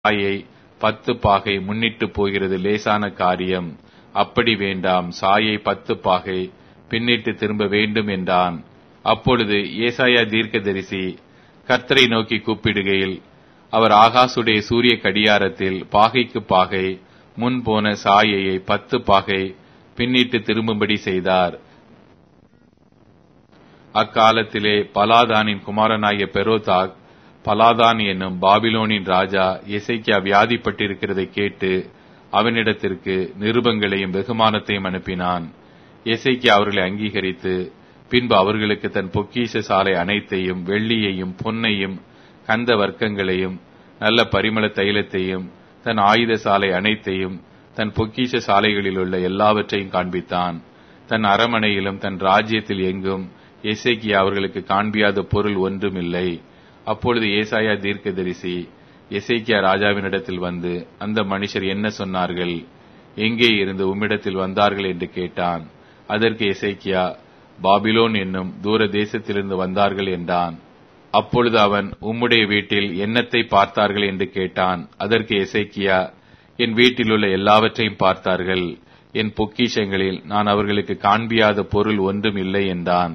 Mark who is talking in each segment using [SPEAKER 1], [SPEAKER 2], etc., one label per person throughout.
[SPEAKER 1] சாயை பத்து பாகை முன்னிட்டு போகிறது லேசான காரியம் அப்படி வேண்டாம் சாயை பத்து பாகை பின்னிட்டு திரும்ப வேண்டும் என்றான் அப்பொழுது ஏசாயா தீர்க்கதரிசி கர்த்தரை நோக்கி கூப்பிடுகையில் அவர் ஆகாசுடைய சூரிய கடியாரத்தில் பாகைக்கு பாகை முன் போன சாயையை பத்து பாகை பின்னிட்டு திரும்பும்படி செய்தார் அக்காலத்திலே பலாதானின் குமாரனாகிய பெரோதாக் பலாதான் என்னும் பாபிலோனின் ராஜா எசைக்கியா வியாதிப்பட்டிருக்கிறதை கேட்டு அவனிடத்திற்கு நிருபங்களையும் வெகுமானத்தையும் அனுப்பினான் எசைக்கியா அவர்களை அங்கீகரித்து பின்பு அவர்களுக்கு தன் பொக்கிஷ சாலை அனைத்தையும் வெள்ளியையும் பொன்னையும் கந்த வர்க்கங்களையும் நல்ல பரிமள தைலத்தையும் தன் ஆயுத சாலை அனைத்தையும் தன் பொக்கிஷ சாலைகளில் உள்ள எல்லாவற்றையும் காண்பித்தான் தன் அரமனையிலும் தன் ராஜ்யத்தில் எங்கும் எசேக்கியா அவர்களுக்கு காண்பியாத பொருள் ஒன்றும் இல்லை அப்பொழுது ஏசாயா தீர்க்கதரிசி எசேக்கியா ராஜாவினிடத்தில் வந்து அந்த மனுஷர் என்ன சொன்னார்கள் எங்கே இருந்து உம்மிடத்தில் வந்தார்கள் என்று கேட்டான் அதற்கு எசேக்கியா பாபிலோன் என்னும் தூர தேசத்திலிருந்து வந்தார்கள் என்றான் அப்பொழுது அவன் உம்முடைய வீட்டில் என்னத்தை பார்த்தார்கள் என்று கேட்டான் அதற்கு எசேக்கியா என் வீட்டில் உள்ள எல்லாவற்றையும் பார்த்தார்கள் என் பொக்கிஷங்களில் நான் அவர்களுக்கு காண்பியாத பொருள் ஒன்றும் இல்லை என்றான்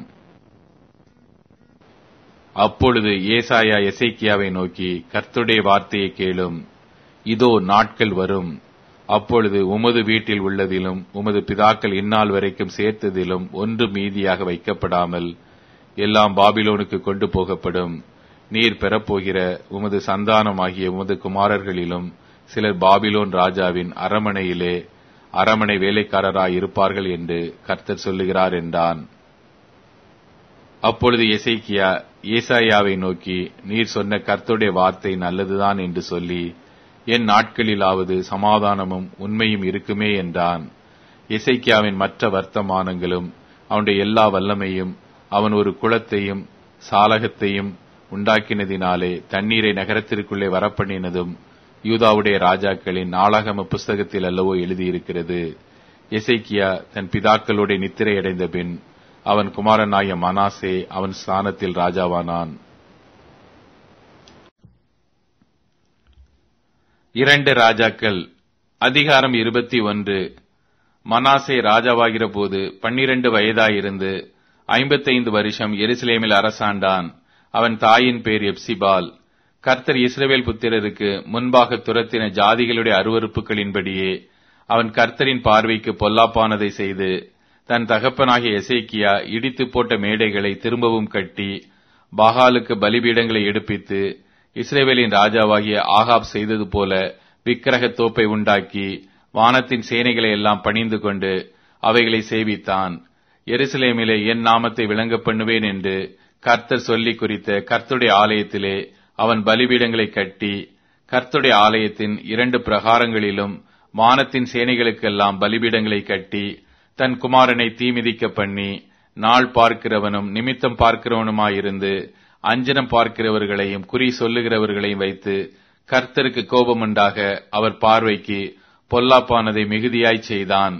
[SPEAKER 1] அப்பொழுது ஏசாயா எசேக்கியாவை நோக்கி கர்த்துடைய வார்த்தையை கேளும் இதோ நாட்கள் வரும் அப்பொழுது உமது வீட்டில் உள்ளதிலும் உமது பிதாக்கள் இந்நாள் வரைக்கும் சேர்த்ததிலும் ஒன்று மீதியாக வைக்கப்படாமல் எல்லாம் பாபிலோனுக்கு கொண்டு போகப்படும் நீர் பெறப்போகிற உமது சந்தானமாகிய உமது குமாரர்களிலும் சிலர் பாபிலோன் ராஜாவின் அரமனையிலே அரமனை வேலைக்காரராய் இருப்பார்கள் என்று கர்த்தர் சொல்லுகிறார் என்றான் அப்பொழுது எசைக்கியா ஏசாயாவை நோக்கி நீர் சொன்ன கர்த்தருடைய வார்த்தை நல்லதுதான் என்று சொல்லி என் நாட்களிலாவது சமாதானமும் உண்மையும் இருக்குமே என்றான் இசைக்கியாவின் மற்ற வர்த்தமானங்களும் அவனுடைய எல்லா வல்லமையும் அவன் ஒரு குளத்தையும் சாலகத்தையும் உண்டாக்கினதினாலே தண்ணீரை நகரத்திற்குள்ளே வரப்பண்ணினதும் யூதாவுடைய ராஜாக்களின் நாளாகம புஸ்தகத்தில் அல்லவோ எழுதியிருக்கிறது எசைக்கியா தன் பிதாக்களோட நித்திரையடைந்த பின் அவன் குமாரனாய மனாசே அவன் ஸ்தானத்தில் ராஜாவானான் இரண்டு ராஜாக்கள் அதிகாரம் இருபத்தி ஒன்று மனாசே ராஜாவாகிற போது பன்னிரண்டு வயதாயிருந்து ஐம்பத்தைந்து வருஷம் எருசலேமில் அரசாண்டான் அவன் தாயின் பேர் எப்சிபால் கர்த்தர் இஸ்ரவேல் புத்திரருக்கு முன்பாக துரத்தின ஜாதிகளுடைய அருவறுப்புகளின்படியே அவன் கர்த்தரின் பார்வைக்கு பொல்லாப்பானதை செய்து தன் தகப்பனாகிய எசேக்கியா இடித்து போட்ட மேடைகளை திரும்பவும் கட்டி பாகாலுக்கு பலிபீடங்களை எடுப்பித்து இஸ்ரேவேலின் ராஜாவாகிய ஆகாப் செய்தது போல விக்கிரக தோப்பை உண்டாக்கி வானத்தின் சேனைகளை எல்லாம் பணிந்து கொண்டு அவைகளை சேவித்தான் எருசலேமிலே என் நாமத்தை விளங்க பண்ணுவேன் என்று கர்த்தர் சொல்லி குறித்த கர்த்துடைய ஆலயத்திலே அவன் பலிபீடங்களை கட்டி கர்த்துடைய ஆலயத்தின் இரண்டு பிரகாரங்களிலும் வானத்தின் சேனைகளுக்கெல்லாம் பலிபீடங்களை கட்டி தன் குமாரனை தீமிதிக்க பண்ணி நாள் பார்க்கிறவனும் நிமித்தம் பார்க்கிறவனுமாயிருந்து அஞ்சனம் பார்க்கிறவர்களையும் குறி சொல்லுகிறவர்களையும் வைத்து கர்த்தருக்கு கோபமுண்டாக அவர் பார்வைக்கு பொல்லாப்பானதை மிகுதியாய் செய்தான்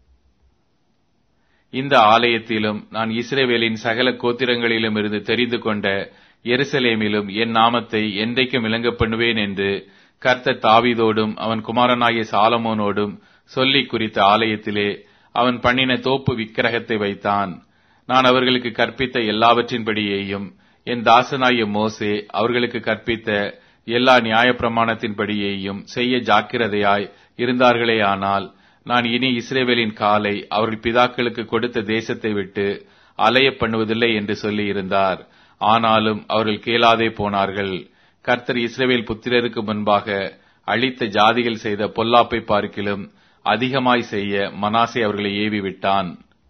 [SPEAKER 1] இந்த ஆலயத்திலும் நான் இஸ்ரேவேலின் சகல கோத்திரங்களிலும் இருந்து தெரிந்து கொண்ட எருசலேமிலும் என் நாமத்தை என்றைக்கும் விளங்க பண்ணுவேன் என்று கர்த்தர் தாவிதோடும் அவன் குமாரனாகிய சாலமோனோடும் சொல்லி குறித்த ஆலயத்திலே அவன் பண்ணின தோப்பு விக்கிரகத்தை வைத்தான் நான் அவர்களுக்கு கற்பித்த எல்லாவற்றின்படியேயும் என் தாசனாகிய மோசே அவர்களுக்கு கற்பித்த எல்லா நியாய பிரமாணத்தின்படியேயும் செய்ய ஜாக்கிரதையாய் இருந்தார்களேயானால் நான் இனி இஸ்ரேவேலின் காலை அவர்கள் பிதாக்களுக்கு கொடுத்த தேசத்தை விட்டு அலைய பண்ணுவதில்லை என்று சொல்லி இருந்தார் ஆனாலும் அவர்கள் கேளாதே போனார்கள் கர்த்தர் இஸ்ரேவேல் புத்திரருக்கு முன்பாக அழித்த ஜாதிகள் செய்த பொல்லாப்பை பார்க்கிலும் அதிகமாய் செய்ய மனாசே அவர்களை ஏவி விட்டான்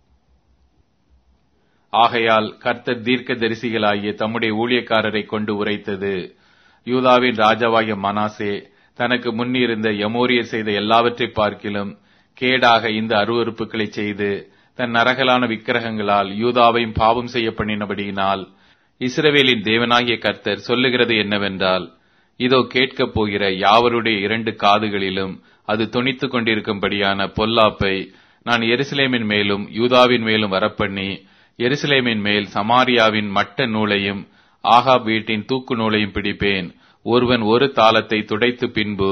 [SPEAKER 1] ஆகையால் கர்த்தர் தீர்க்க தரிசிகளாகிய தம்முடைய ஊழியக்காரரை கொண்டு உரைத்தது யூதாவின் ராஜாவாகிய மனாசே தனக்கு முன்னிருந்த யமோரியர் செய்த எல்லாவற்றை பார்க்கிலும் கேடாக இந்த அருவறுப்புகளை செய்து தன் நரகலான விக்கிரகங்களால் யூதாவையும் பாவம் செய்ய பண்ணினபடியினால் இஸ்ரவேலின் தேவனாகிய கர்த்தர் சொல்லுகிறது என்னவென்றால் இதோ கேட்கப் போகிற யாவருடைய இரண்டு காதுகளிலும் அது துணித்துக் கொண்டிருக்கும்படியான பொல்லாப்பை நான் எருசலேமின் மேலும் யூதாவின் மேலும் வரப்பண்ணி எருசலேமின் மேல் சமாரியாவின் மட்ட நூலையும் ஆகாப் வீட்டின் தூக்கு நூலையும் பிடிப்பேன் ஒருவன் ஒரு தாளத்தை துடைத்து பின்பு